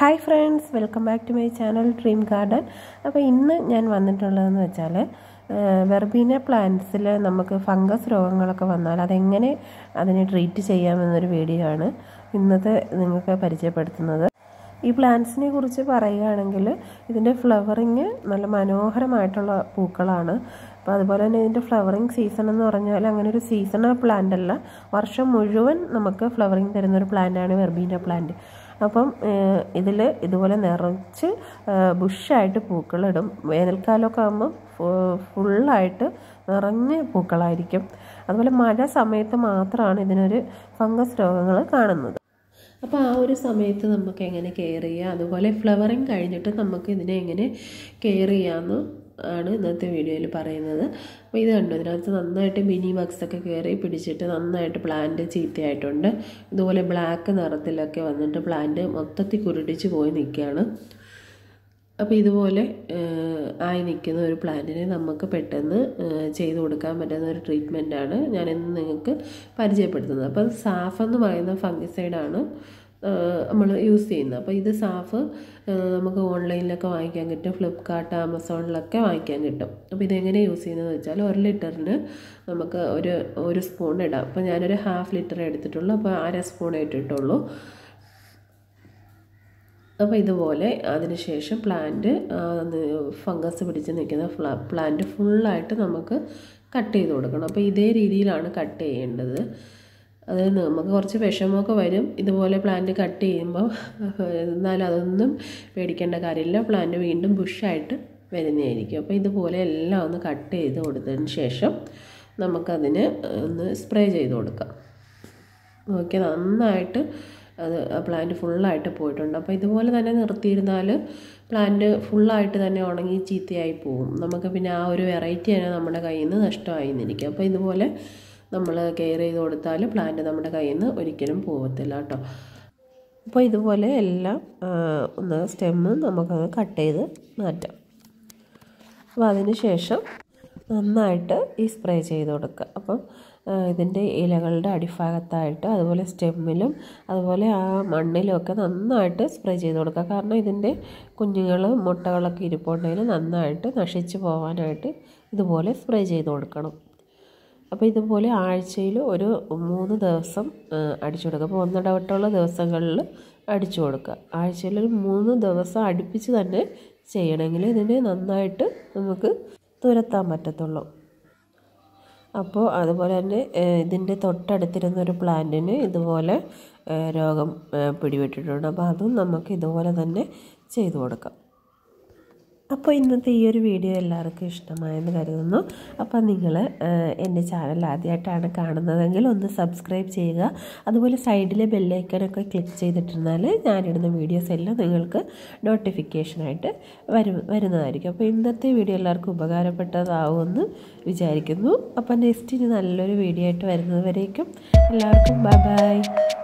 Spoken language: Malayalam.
hi friends welcome back to my channel dream garden അപ്പോൾ ഇന്ന് ഞാൻ വന്നിട്ടുള്ളതെന്ന് വെച്ചാൽ വെർബീന പ്ലാന്റ്സിൽ നമുക്ക് ഫംഗസ് രോഗങ്ങളൊക്കെ വന്നാൽ അതെങ്ങനെ അതിനെ ട്രീറ്റ് ചെയ്യാമെന്നൊരു വീഡിയോ ആണ് ഇന്നത്തെ നിങ്ങൾക്ക് പരിചയപ്പെടുത്തുന്നത് ഈ പ്ലാന്റ്സിനെ കുറിച്ച് പറയുകയാണെങ്കിൽ ഇതിൻ്റെ ഫ്ലവറിങ് നല്ല മനോഹരമായിട്ടുള്ള പൂക്കളാണ് അപ്പോൾ അതുപോലെ തന്നെ ഇതിൻ്റെ ഫ്ലവറിങ് സീസൺ എന്ന് പറഞ്ഞാൽ അങ്ങനെ ഒരു സീസണൽ പ്ലാന്റ് അല്ല വർഷം മുഴുവൻ നമുക്ക് ഫ്ലവറിങ് തരുന്ന ഒരു പ്ലാന്റാണ് വെർബീന പ്ലാന്റ് അപ്പം ഇതിൽ ഇതുപോലെ നിറച്ച് ബുഷായിട്ട് പൂക്കളിടും വേനൽക്കാലമൊക്കെ ആകുമ്പോൾ ഫുള്ളായിട്ട് നിറഞ്ഞ പൂക്കളായിരിക്കും അതുപോലെ മഴ സമയത്ത് മാത്രമാണ് ഇതിനൊരു ഫംഗസ് രോഗങ്ങൾ കാണുന്നത് അപ്പോൾ ആ ഒരു സമയത്ത് നമുക്ക് എങ്ങനെ കെയർ ചെയ്യുക അതുപോലെ ഫ്ലവറിങ് കഴിഞ്ഞിട്ട് നമുക്ക് ഇതിനെ എങ്ങനെ കെയർ ചെയ്യാമെന്ന് ആണ് ഇന്നത്തെ വീഡിയോയിൽ പറയുന്നത് അപ്പോൾ ഇത് കണ്ടു ഇതിനകത്ത് നന്നായിട്ട് മിനി ബഗ്സ് ഒക്കെ കയറി പിടിച്ചിട്ട് നന്നായിട്ട് പ്ലാന്റ് ചീത്തയായിട്ടുണ്ട് ഇതുപോലെ ബ്ലാക്ക് നിറത്തിലൊക്കെ വന്നിട്ട് പ്ലാന്റ് മൊത്തത്തിൽ കുരുടിച്ച് പോയി നിൽക്കുകയാണ് അപ്പോൾ ഇതുപോലെ ആയി നിൽക്കുന്ന ഒരു പ്ലാന്റിനെ നമുക്ക് പെട്ടെന്ന് ചെയ്തു കൊടുക്കാൻ പറ്റുന്ന ഒരു ട്രീറ്റ്മെൻറ്റാണ് ഞാൻ ഇന്ന് നിങ്ങൾക്ക് പരിചയപ്പെടുത്തുന്നത് അപ്പോൾ സാഫ് എന്ന് പറയുന്ന ഫംഗിസൈഡാണ് നമ്മൾ യൂസ് ചെയ്യുന്നത് അപ്പോൾ ഇത് സാഫ് നമുക്ക് ഓൺലൈനിലൊക്കെ വാങ്ങിക്കാൻ കിട്ടും ഫ്ലിപ്കാർട്ട് ആമസോണിലൊക്കെ വാങ്ങിക്കാൻ കിട്ടും അപ്പോൾ ഇതെങ്ങനെ യൂസ് ചെയ്യുന്നതെന്ന് വെച്ചാൽ ഒരു ലിറ്ററിന് നമുക്ക് ഒരു ഒരു സ്പൂൺ ഇടാം അപ്പോൾ ഞാനൊരു ഹാഫ് ലിറ്റർ എടുത്തിട്ടുള്ളൂ അപ്പോൾ അര സ്പൂൺ ഇട്ടിട്ടുള്ളൂ അപ്പോൾ ഇതുപോലെ അതിനുശേഷം പ്ലാന്റ് ഫംഗസ് പിടിച്ച് നിൽക്കുന്ന ഫ്ല പ്ലാന്റ് ഫുള്ളായിട്ട് നമുക്ക് കട്ട് ചെയ്ത് കൊടുക്കണം അപ്പോൾ ഇതേ രീതിയിലാണ് കട്ട് ചെയ്യേണ്ടത് അത് നമുക്ക് കുറച്ച് വിഷമമൊക്കെ വരും ഇതുപോലെ പ്ലാന്റ് കട്ട് ചെയ്യുമ്പോൾ എന്നാലും അതൊന്നും പേടിക്കേണ്ട കാര്യമില്ല പ്ലാന്റ് വീണ്ടും ബുഷായിട്ട് വരുന്നതായിരിക്കും അപ്പോൾ ഇതുപോലെ എല്ലാം ഒന്ന് കട്ട് ചെയ്ത് കൊടുത്തതിന് ശേഷം നമുക്കതിന് ഒന്ന് സ്പ്രേ ചെയ്ത് കൊടുക്കാം ഓക്കെ നന്നായിട്ട് അത് ആ പ്ലാന്റ് ഫുള്ളായിട്ട് പോയിട്ടുണ്ട് അപ്പോൾ ഇതുപോലെ തന്നെ നിർത്തിയിരുന്നാൽ പ്ലാന്റ് ഫുള്ളായിട്ട് തന്നെ ഉണങ്ങി ചീത്തയായി പോകും നമുക്ക് പിന്നെ ആ ഒരു വെറൈറ്റി തന്നെ നമ്മുടെ കയ്യിൽ നിന്ന് നഷ്ടമായി നിന്നിരിക്കും അപ്പോൾ ഇതുപോലെ നമ്മൾ കെയർ ചെയ്ത് കൊടുത്താൽ പ്ലാന്റ് നമ്മുടെ കയ്യിൽ നിന്ന് ഒരിക്കലും പോകത്തില്ല കേട്ടോ അപ്പോൾ ഇതുപോലെ എല്ലാം ഒന്ന് സ്റ്റെമ്മ് നമുക്കത് കട്ട് ചെയ്ത് മാറ്റാം അപ്പോൾ അതിന് ശേഷം നന്നായിട്ട് ഈ സ്പ്രേ ചെയ്ത് കൊടുക്കുക അപ്പം ഇതിൻ്റെ ഇലകളുടെ അടിഭാഗത്തായിട്ട് അതുപോലെ സ്റ്റെമ്മിലും അതുപോലെ ആ മണ്ണിലും ഒക്കെ നന്നായിട്ട് സ്പ്രേ ചെയ്ത് കൊടുക്കുക കാരണം ഇതിൻ്റെ കുഞ്ഞുങ്ങൾ മുട്ടകളൊക്കെ ഇരിപ്പുണ്ടെങ്കിൽ നന്നായിട്ട് നശിച്ചു പോകാനായിട്ട് ഇതുപോലെ സ്പ്രേ ചെയ്ത് കൊടുക്കണം അപ്പോൾ ഇതുപോലെ ആഴ്ചയിൽ ഒരു മൂന്ന് ദിവസം അടിച്ചു കൊടുക്കുക അപ്പോൾ ഒന്നിടവിട്ടുള്ള ദിവസങ്ങളിൽ അടിച്ചു കൊടുക്കുക ആഴ്ചയിൽ ഒരു മൂന്ന് ദിവസം അടുപ്പിച്ച് തന്നെ ചെയ്യണമെങ്കിൽ ഇതിനെ നന്നായിട്ട് നമുക്ക് തുരത്താൻ പറ്റത്തുള്ളൂ അപ്പോൾ അതുപോലെ തന്നെ ഇതിൻ്റെ തൊട്ടടുത്തിരുന്ന ഒരു പ്ലാന്റിന് ഇതുപോലെ രോഗം പിടിപെട്ടിട്ടുണ്ട് അപ്പോൾ അതും നമുക്ക് ഇതുപോലെ തന്നെ ചെയ്തു കൊടുക്കാം അപ്പോൾ ഇന്നത്തെ ഈ ഒരു വീഡിയോ എല്ലാവർക്കും ഇഷ്ടമായെന്ന് കരുതുന്നു അപ്പോൾ നിങ്ങൾ എൻ്റെ ചാനൽ ആദ്യമായിട്ടാണ് കാണുന്നതെങ്കിൽ ഒന്ന് സബ്സ്ക്രൈബ് ചെയ്യുക അതുപോലെ സൈഡിലെ ബെല്ലൈക്കനൊക്കെ ക്ലിക്ക് ചെയ്തിട്ടിരുന്നാൽ ഞാനിടുന്ന വീഡിയോസ് എല്ലാം നിങ്ങൾക്ക് നോട്ടിഫിക്കേഷനായിട്ട് വരും വരുന്നതായിരിക്കും അപ്പോൾ ഇന്നത്തെ വീഡിയോ എല്ലാവർക്കും ഉപകാരപ്പെട്ടതാവുമെന്ന് വിചാരിക്കുന്നു അപ്പോൾ നെക്സ്റ്റ് ഇനി നല്ലൊരു വീഡിയോ ആയിട്ട് വരുന്നത് വരേക്കും എല്ലാവർക്കും ബൈ ബൈ